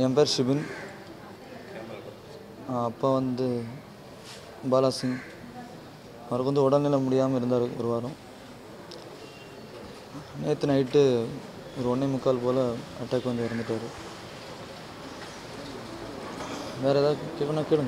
என் பேர் ஷிபின் ஆ, அப்பா வந்து பாலாசிங் அவருக்கு வந்து உடல்நிலை முடியாமல் இருந்தார் ஒரு வாரம் நேற்று நைட்டு ஒரு ஒன்றே முக்கால் போல் அட்டாக் வந்து இறந்துட்டார் வேறு ஏதாவது கேட்கணும்னா கேளுங்க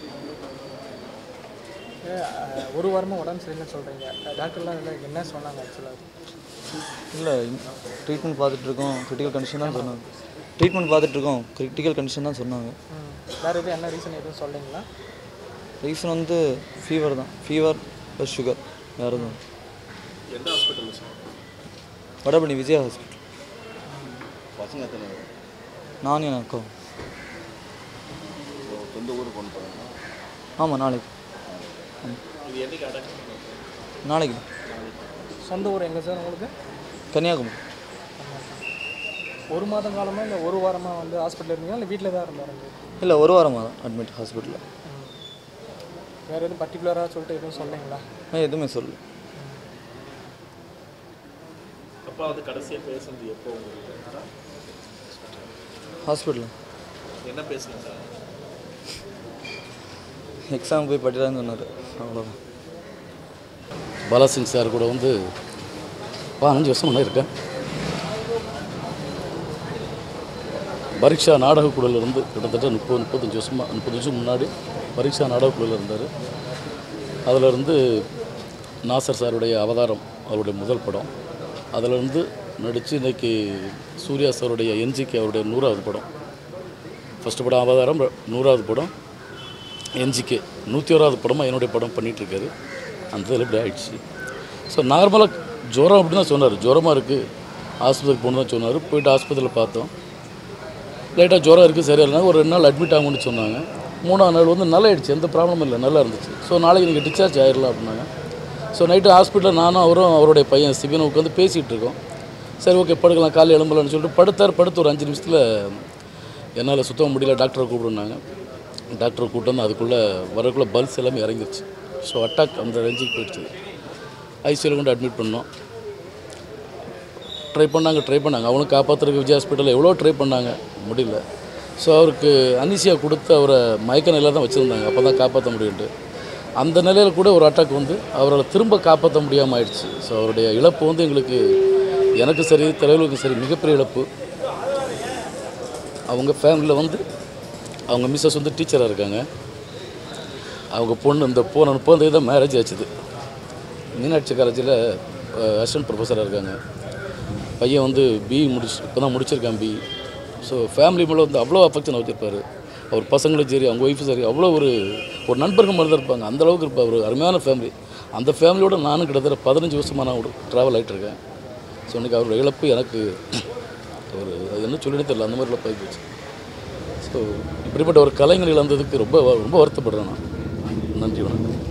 அஹ், ஒரு வாரமாக உடம்பு சரியில்லைன்னு சொல்கிறீங்க டாக்டர்லாம் இல்லை என்ன சொன்னாங்க ஆக்சுவலாக இல்லை ட்ரீட்மெண்ட் பார்த்துட்ருக்கோம் கிரிட்டிக்கல் கண்டிஷன் தான் சொன்னாங்க ட்ரீட்மெண்ட் பார்த்துட்ருக்கோம் கிரிட்டிக்கல் கண்டிஷன் தான் சொன்னாங்க வேறு எதுவும் என்ன ரீசன் எதுவும் சொல்கிறீங்களா ரீசன் வந்து ஃபீவர் தான் ஃபீவர் ப்ளஸ் சுகர் வேறு எதுவும் எந்த hospital sir Vadapalani Vijaya hospital பசங்க எத்தனை பேர்? நான் என் அக்கா இப்போ சொந்த ஊருக்கு கொண்டு போகிறாங்க ஆமாம் நாளைக்கு இது என்னைக்கு அட்டாக் நாளைக்கு சொந்த ஊர் எங்கே சார் உங்களுக்கு கன்னியாகுமரி ஒரு மாதம் காலமாக இல்லை ஒரு வாரமாக வந்து ஹாஸ்பிட்டல் இருந்தீங்களா இல்லை வீட்டில் தான் இருந்தாரு இல்லை ஒரு வாரமாக தான் அட்மிட் ஹாஸ்பிட்டலில் வேறு எதுவும் பர்டிகுலராக சொல்லிட்டு எதுவும் சொன்னீங்களா நான் எதுவுமே சொல்லு அப்பா வந்து கடைசியாக பேசுனது எப்போ உங்களுக்கு ஹாஸ்பிட்டலில் என்ன பேசுனீங்க சார் எக்ஸாம் போய் படிக்கிறான்னு சொன்னார் அவ்வளோதான் பாலாசிங் சார் கூட வந்து பதினஞ்சு வருஷம் முன்னே இருக்கேன் பரீட்சா நாடக குழுல இருந்து கிட்டத்தட்ட முப்பது முப்பத்தஞ்சு வருஷமாக முப்பது வருஷம் முன்னாடி பரீட்சா நாடக குழுல இருந்தார் அதில் இருந்து நாசர் சாருடைய அவதாரம் அவருடைய முதல் படம் அதிலிருந்து நடித்து இன்னைக்கு சூர்யா சாருடைய என்ஜிக்கு அவருடைய நூறாவது படம் ஃபஸ்ட்டு படம் அவதாரம் நூறாவது படம் என்ஜிகே நூற்றி ஓராவது படமாக என்னுடைய படம் பண்ணிகிட்ருக்காரு அந்த இதில் இப்படி ஆயிடுச்சு ஸோ நார்மலாக ஜுரம் அப்படி தான் சொன்னார் ஜுரமாக இருக்குது ஆஸ்பத்திரிக்கு போகணும் தான் சொன்னார் போயிட்டு ஆஸ்பத்திரியில் பார்த்தோம் லைட்டாக ஜுரம் இருக்குது சரியா இல்லைனா ஒரு ரெண்டு நாள் அட்மிட் ஆகும்னு சொன்னாங்க மூணாவது நாள் வந்து நல்லா ஆயிடுச்சு எந்த ப்ராப்ளமும் இல்லை நல்லா இருந்துச்சு ஸோ நாளைக்கு நீங்கள் டிஸ்சார்ஜ் ஆயிடலாம் அப்படின்னாங்க ஸோ நைட்டு ஹாஸ்பிட்டலில் நானும் அவரும் அவருடைய பையன் சிபினும் உட்காந்து பேசிகிட்டு இருக்கோம் சரி ஓகே படுக்கலாம் காலையில் எழும்பலாம்னு சொல்லிட்டு படுத்தார் படுத்து ஒரு அஞ்சு நிமிஷத்தில் என்னால் சுத்தம் முடியல டாக்டரை கூப்பிடுனாங்க டாக்டரை கூப்பிட்டு வந்து அதுக்குள்ளே வரக்குள்ளே பல்ஸ் எல்லாமே இறங்கிருச்சு ஸோ அட்டாக் அந்த ரேஞ்சுக்கு போயிடுச்சு ஐசியூவில் கொண்டு அட்மிட் பண்ணோம் ட்ரை பண்ணாங்க ட்ரை பண்ணாங்க அவனும் காப்பாற்றுறதுக்கு விஜய் ஹாஸ்பிட்டலில் எவ்வளோ ட்ரை பண்ணாங்க முடியல ஸோ அவருக்கு அனிசியா கொடுத்து அவரை மயக்க நிலையில் தான் வச்சுருந்தாங்க அப்போ தான் காப்பாற்ற முடியும்ட்டு அந்த நிலையில் கூட ஒரு அட்டாக் வந்து அவரால் திரும்ப காப்பாற்ற முடியாமல் ஆயிடுச்சு ஸோ அவருடைய இழப்பு வந்து எங்களுக்கு எனக்கு சரி தலைவர்களுக்கும் சரி மிகப்பெரிய இழப்பு அவங்க ஃபேமிலியில் வந்து அவங்க மிஸ்ஸஸ் வந்து டீச்சராக இருக்காங்க அவங்க பொண்ணு இந்த போன முப்பது தான் மேரேஜ் ஆச்சுது மீனாட்சி காலேஜில் அசிஸ்டன்ட் ப்ரொஃபஸராக இருக்காங்க பையன் வந்து பிஇ முடிச்சு இப்போ தான் முடிச்சிருக்கான் பிஇ ஸோ ஃபேமிலி மேலே வந்து அவ்வளோ அஃபெக்ஷன் வச்சுருப்பார் அவர் பசங்களும் சரி அவங்க ஒய்ஃபும் சரி அவ்வளோ ஒரு ஒரு நண்பர்கள் மாதிரி தான் இருப்பாங்க அந்த அளவுக்கு இருப்பார் ஒரு அருமையான ஃபேமிலி அந்த ஃபேமிலியோட நானும் கிட்டத்தட்ட பதினஞ்சு வருஷமாக நான் ஒரு ட்ராவல் ஆகிட்டு இருக்கேன் ஸோ இன்றைக்கி அவரோட இழப்பு எனக்கு ஒரு அது என்ன சொல்லினே தெரியல அந்த மாதிரி இழப்பாகி போச்சு ஸோ இப்படிப்பட்ட ஒரு கலைஞர் இழந்ததுக்கு ரொம்ப ரொம்ப வருத்தப்படுறேன் நான் நன்றி வணக்கம்